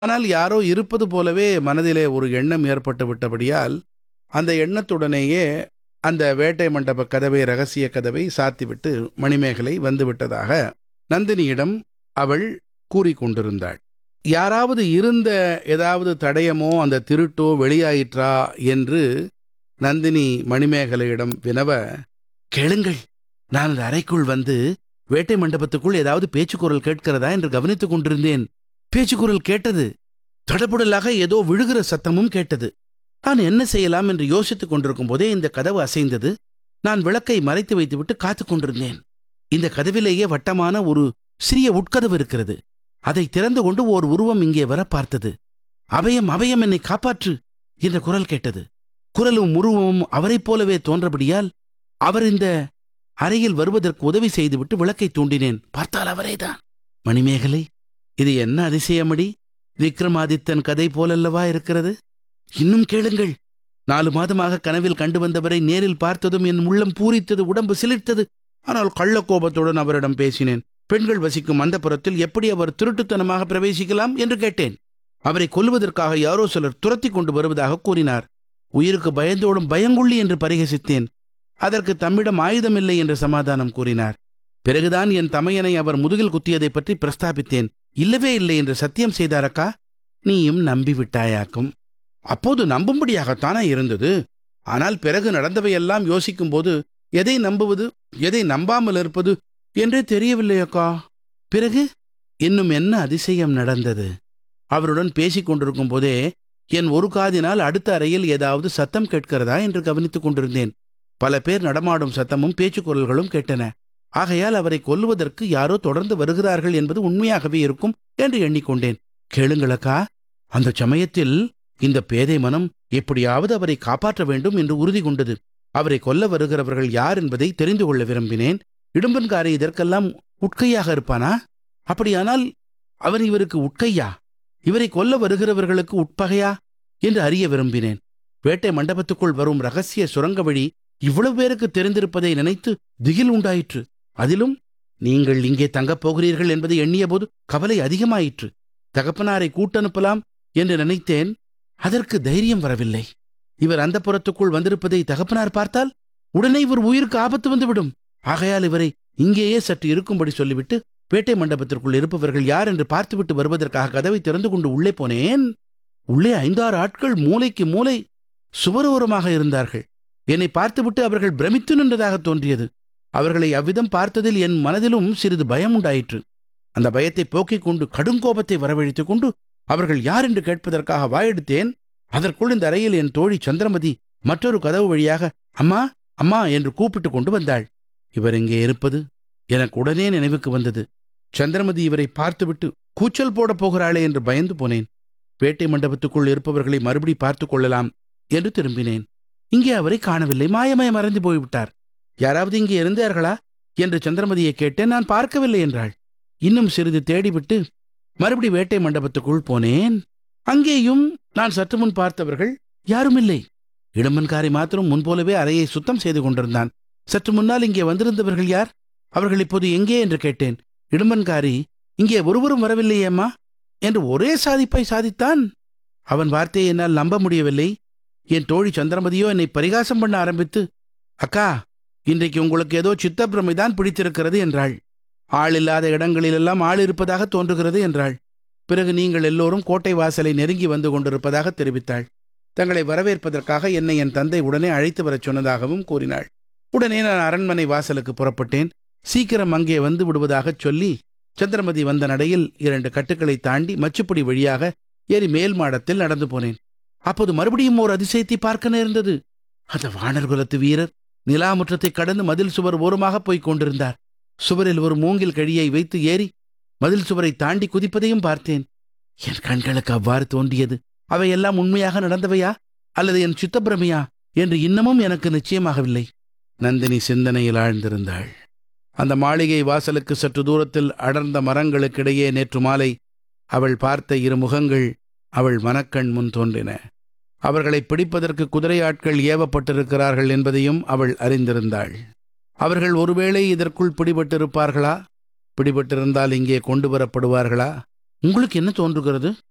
ஆனால் யாரோ இருப்பது போலவே மனதிலே ஒரு எண்ணம் ஏற்பட்டு விட்டபடியால் அந்த எண்ணத்துடனேயே அந்த வேட்டை மண்டப கதவை ரகசிய கதவை சாத்திவிட்டு மணிமேகலை வந்துவிட்டதாக நந்தினியிடம் அவள் கூறிக்கொண்டிருந்தாள் யாராவது இருந்த ஏதாவது தடயமோ அந்த திருட்டோ வெளியாயிற்றா என்று நந்தினி மணிமேகலையிடம் வினவ கேளுங்கள் நான் அந்த அறைக்குள் வந்து வேட்டை மண்டபத்துக்குள் ஏதாவது பேச்சுக்குரல் கேட்கிறதா என்று கவனித்துக் கொண்டிருந்தேன் பேச்சுக்குரல் கேட்டது தடபுடலாக ஏதோ விழுகிற சத்தமும் கேட்டது நான் என்ன செய்யலாம் என்று யோசித்துக் கொண்டிருக்கும் போதே இந்த கதவு அசைந்தது நான் விளக்கை மறைத்து வைத்துவிட்டு காத்துக் கொண்டிருந்தேன் இந்த கதவிலேயே வட்டமான ஒரு சிறிய உட்கதவு இருக்கிறது அதை திறந்து கொண்டு ஓர் உருவம் இங்கே வர பார்த்தது அபயம் அபயம் என்னை காப்பாற்று என்ற குரல் கேட்டது குரலும் உருவமும் அவரைப் போலவே தோன்றபடியால் அவர் இந்த அறையில் வருவதற்கு உதவி செய்துவிட்டு விளக்கை தூண்டினேன் பார்த்தால் அவரேதான் மணிமேகலை இது என்ன அதிசயமடி விக்ரமாதித்தன் கதை போலல்லவா இருக்கிறது இன்னும் கேளுங்கள் நாலு மாதமாக கனவில் கண்டு வந்தவரை நேரில் பார்த்ததும் என் உள்ளம் பூரித்தது உடம்பு சிலிர்த்தது ஆனால் கள்ளக்கோபத்துடன் அவரிடம் பேசினேன் பெண்கள் வசிக்கும் அந்த புறத்தில் எப்படி அவர் திருட்டுத்தனமாக பிரவேசிக்கலாம் என்று கேட்டேன் அவரை கொல்லுவதற்காக யாரோ சிலர் துரத்தி கொண்டு வருவதாக கூறினார் உயிருக்கு பயந்தோடும் பயங்குள்ளி என்று பரிகசித்தேன் அதற்கு தம்மிடம் ஆயுதமில்லை என்று சமாதானம் கூறினார் பிறகுதான் என் தமையனை அவர் முதுகில் குத்தியதைப் பற்றி பிரஸ்தாபித்தேன் இல்லவே இல்லை என்று சத்தியம் செய்தாரக்கா நீயும் நம்பிவிட்டாயாக்கும் அப்போது நம்பும்படியாகத்தானே இருந்தது ஆனால் பிறகு நடந்தவையெல்லாம் யோசிக்கும்போது எதை நம்புவது எதை நம்பாமல் இருப்பது என்றே தெரியவில்லையக்கா பிறகு இன்னும் என்ன அதிசயம் நடந்தது அவருடன் பேசிக் கொண்டிருக்கும் போதே என் ஒரு காதினால் அடுத்த அறையில் ஏதாவது சத்தம் கேட்கிறதா என்று கவனித்துக் கொண்டிருந்தேன் பல பேர் நடமாடும் சத்தமும் பேச்சுக் குரல்களும் கேட்டன ஆகையால் அவரை கொல்லுவதற்கு யாரோ தொடர்ந்து வருகிறார்கள் என்பது உண்மையாகவே இருக்கும் என்று எண்ணிக்கொண்டேன் கேளுங்களக்கா அந்த சமயத்தில் இந்த பேதை மனம் எப்படியாவது அவரை காப்பாற்ற வேண்டும் என்று உறுதி கொண்டது அவரை கொல்ல வருகிறவர்கள் யார் என்பதை தெரிந்து கொள்ள விரும்பினேன் இடும்பன்காரி இதற்கெல்லாம் உட்கையாக இருப்பானா அப்படியானால் அவன் இவருக்கு உட்கையா இவரை கொல்ல வருகிறவர்களுக்கு உட்பகையா என்று அறிய விரும்பினேன் வேட்டை மண்டபத்துக்குள் வரும் ரகசிய சுரங்க வழி இவ்வளவு பேருக்கு தெரிந்திருப்பதை நினைத்து திகில் உண்டாயிற்று அதிலும் நீங்கள் இங்கே தங்கப் போகிறீர்கள் என்பதை எண்ணியபோது கவலை அதிகமாயிற்று தகப்பனாரை கூட்டனுப்பலாம் என்று நினைத்தேன் அதற்கு தைரியம் வரவில்லை இவர் அந்த புறத்துக்குள் வந்திருப்பதை தகப்பனார் பார்த்தால் உடனே இவர் உயிருக்கு ஆபத்து வந்துவிடும் ஆகையால் இவரை இங்கேயே சற்று இருக்கும்படி சொல்லிவிட்டு பேட்டை மண்டபத்திற்குள் இருப்பவர்கள் யார் என்று பார்த்துவிட்டு வருவதற்காக கதவை திறந்து கொண்டு உள்ளே போனேன் உள்ளே ஐந்தாறு ஆட்கள் மூலைக்கு மூலை சுவரோரமாக இருந்தார்கள் என்னை பார்த்துவிட்டு அவர்கள் பிரமித்து நின்றதாக தோன்றியது அவர்களை அவ்விதம் பார்த்ததில் என் மனதிலும் சிறிது பயம் உண்டாயிற்று அந்த பயத்தை போக்கிக் கொண்டு கடுங்கோபத்தை வரவழைத்துக் கொண்டு அவர்கள் யார் என்று கேட்பதற்காக வாயெடுத்தேன் அதற்குள் இந்த அறையில் என் தோழி சந்திரமதி மற்றொரு கதவு வழியாக அம்மா அம்மா என்று கூப்பிட்டு கொண்டு வந்தாள் இவர் இங்கே இருப்பது எனக்கு உடனே நினைவுக்கு வந்தது சந்திரமதி இவரை பார்த்துவிட்டு கூச்சல் போடப் போகிறாளே என்று பயந்து போனேன் பேட்டை மண்டபத்துக்குள் இருப்பவர்களை மறுபடி பார்த்துக் கொள்ளலாம் என்று திரும்பினேன் இங்கே அவரை காணவில்லை மாயமய மறைந்து போய்விட்டார் யாராவது இங்கே இருந்தார்களா என்று சந்திரமதியை கேட்டேன் நான் பார்க்கவில்லை என்றாள் இன்னும் சிறிது தேடிவிட்டு மறுபடி வேட்டை மண்டபத்துக்குள் போனேன் அங்கேயும் நான் சற்று முன் பார்த்தவர்கள் யாரும் இல்லை இளம்பன்காரி மாத்திரம் முன்போலவே அறையை சுத்தம் செய்து கொண்டிருந்தான் சற்று முன்னால் இங்கே வந்திருந்தவர்கள் யார் அவர்கள் இப்போது எங்கே என்று கேட்டேன் இடும்பன்காரி இங்கே ஒருவரும் வரவில்லையேம்மா என்று ஒரே சாதிப்பை சாதித்தான் அவன் வார்த்தையை என்னால் நம்ப முடியவில்லை என் தோழி சந்திரமதியோ என்னை பரிகாசம் பண்ண ஆரம்பித்து அக்கா இன்றைக்கு உங்களுக்கு ஏதோ சித்தப்பிரமைதான் பிடித்திருக்கிறது என்றாள் ஆள் இல்லாத இடங்களிலெல்லாம் ஆள் இருப்பதாக தோன்றுகிறது என்றாள் பிறகு நீங்கள் எல்லோரும் கோட்டை வாசலை நெருங்கி வந்து கொண்டிருப்பதாக தெரிவித்தாள் தங்களை வரவேற்பதற்காக என்னை என் தந்தை உடனே அழைத்து வரச் சொன்னதாகவும் கூறினாள் உடனே நான் அரண்மனை வாசலுக்கு புறப்பட்டேன் சீக்கிரம் அங்கே வந்து விடுவதாகச் சொல்லி சந்திரமதி வந்த நடையில் இரண்டு கட்டுக்களை தாண்டி மச்சுப்படி வழியாக ஏறி மேல் மாடத்தில் நடந்து போனேன் அப்போது மறுபடியும் ஓர் அதிசயத்தை பார்க்க நேர்ந்தது அந்த வானர் குலத்து வீரர் நிலாமுற்றத்தை கடந்து மதில் சுவர் ஓரமாக போய்க் கொண்டிருந்தார் சுவரில் ஒரு மூங்கில் கழியை வைத்து ஏறி மதில் சுவரை தாண்டி குதிப்பதையும் பார்த்தேன் என் கண்களுக்கு அவ்வாறு தோன்றியது அவையெல்லாம் உண்மையாக நடந்தவையா அல்லது என் சித்தப்பிரமையா என்று இன்னமும் எனக்கு நிச்சயமாகவில்லை நந்தினி சிந்தனையில் ஆழ்ந்திருந்தாள் அந்த மாளிகை வாசலுக்கு சற்று தூரத்தில் அடர்ந்த மரங்களுக்கிடையே நேற்று மாலை அவள் பார்த்த இரு முகங்கள் அவள் மனக்கண் முன் தோன்றின அவர்களை பிடிப்பதற்கு குதிரையாட்கள் ஏவப்பட்டிருக்கிறார்கள் என்பதையும் அவள் அறிந்திருந்தாள் அவர்கள் ஒருவேளை இதற்குள் பிடிபட்டிருப்பார்களா பிடிபட்டிருந்தால் இங்கே கொண்டு வரப்படுவார்களா உங்களுக்கு என்ன தோன்றுகிறது